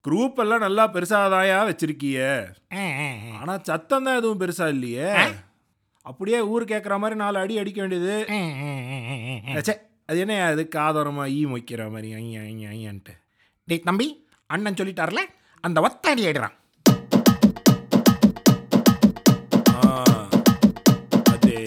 Group எல்லாம் நல்லா பெருசாதாயா வச்சிருக்கிய ஆ, ஆ, ஆ. ஆனா சத்தம் தான் எதுவும் பெருசா இல்லையே அப்படியே ஊர் கேட்குற மாதிரி நாலு அடி அடிக்க வேண்டியது ஆ, ஆ, ஆ, ஆ, ஆ. ச்சே அது என்ன அது காதோரமா ஈ மொய்க்கிற மாதிரி ஐயா ஐயா ஐயான்ட்டு டேய் தம்பி அண்ணன் சொல்லிட்டார்ல அந்த ஒத்தாடி ஆயிடுறான் ஆ, அதே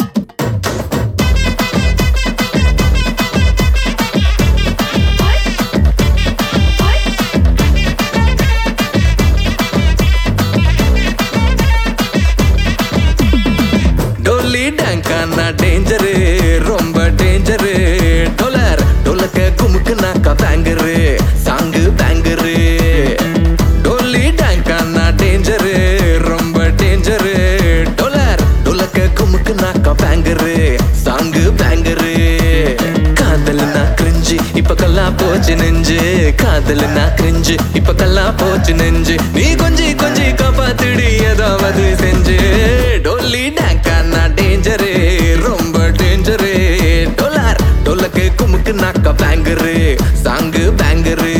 டோலி டங்கானா டேஞ்சரு ரொம்ப டேஞ்சரு டொலர் டொலக்க குமுக்கு நாக்கா பேங்கரு சாங்கு பேங்கரு டோலி டங்கானா டேஞ்சரு ரொம்ப டேஞ்சரு டொலர் டொலக்க குமுக்கு நாக்கா பேங்கரு சாங்கு பேங்கரு காதல்னா கிரிஞ்சு இப்ப கல்லா போச்சு நெஞ்சு காதல்னா கிரிஞ்சு இப்ப கல்லா போச்சு நெஞ்சு நீ கொஞ்சி கொஞ்சி காப்பாத்திடு ஏதாவது செஞ்சு டொல்லி டேங்கானா டேஞ்சரு ரொம்ப டேஞ்சரு டொலார் டொலக்கு குமுக்கு நாக்க பேங்கரு சாங்கு பேங்கரு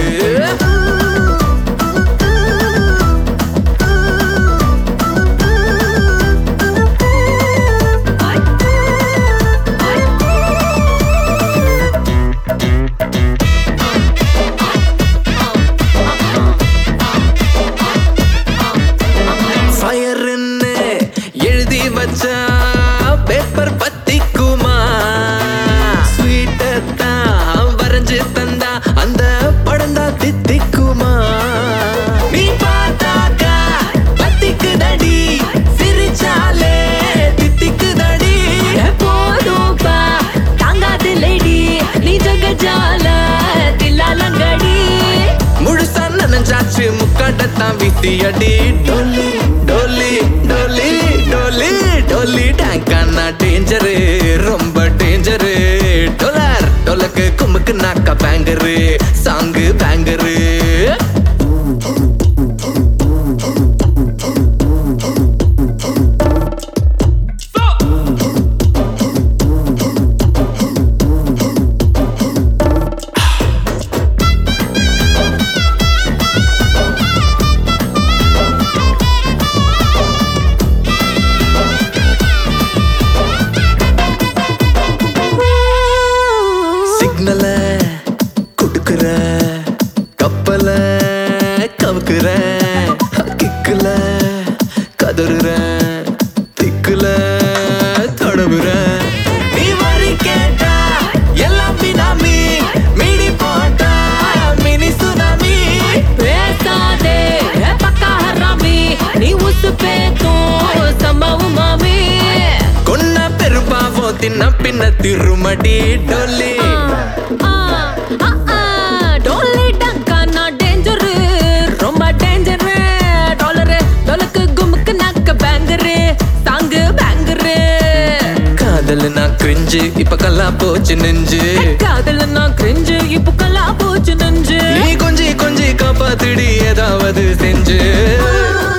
ஃபயர்னு எழுதி வச்சா பேப்பர் பத்திக்குமா ஸ்வீட்டத்தான் வரைஞ்சு தந்தா அந்த படம் தான் தித்திக்குமா நீ பார்த்தாக்கா பத்திக்கு தடி சிரிச்சாலே தித்திக்கு தடி போதும்பா தாங்காது லேடி நீ ஜகஜால தில்லாலங்கடி முழுசா நனைஞ்சாச்சு முக்காட்டத்தான் வித்தி அடி டோலி டோலி டோலி டோலி டோலி டேங்கானா டேஞ்சரு ரொம்ப டேஞ்சரு டொலர் டொலக்கு குமுக்கு நாக்கா பேங்கரு சாங்கு பேங்கரு சிக்னல கொடுக்குற கப்பல கவுக்குற கிக்குல கதறுற திக்குல தடவுற நீ வரி கேட்டா எல்லாம் பினாமி மீடி போட்டா மினி சுனாமி பேசாதே பக்கா ஹராமி நீ உசு பேத்தும் சம்பவம் மாமி கொன்ன பெரும்பாவம் தின்ன பின்ன திருமடி டொல்லி ஆ, ஆ, ஆ, டோலி டங்கா நான் danger. ரொம்ப danger. டாலரு, டொலக்கு, குமுக்கு, நக்க, பேங்கரு, சாங்கு, பேங்கரு. காதல்னா கிரிஞ்சு இப்ப கல்லா போச்சு நெஞ்சு காதல்ல நான் cringe, இப்போ கல்லா போச்சு நெஞ்சு நீ கொஞ்சி கொஞ்சி காப்பாத்திடி ஏதாவது செஞ்சு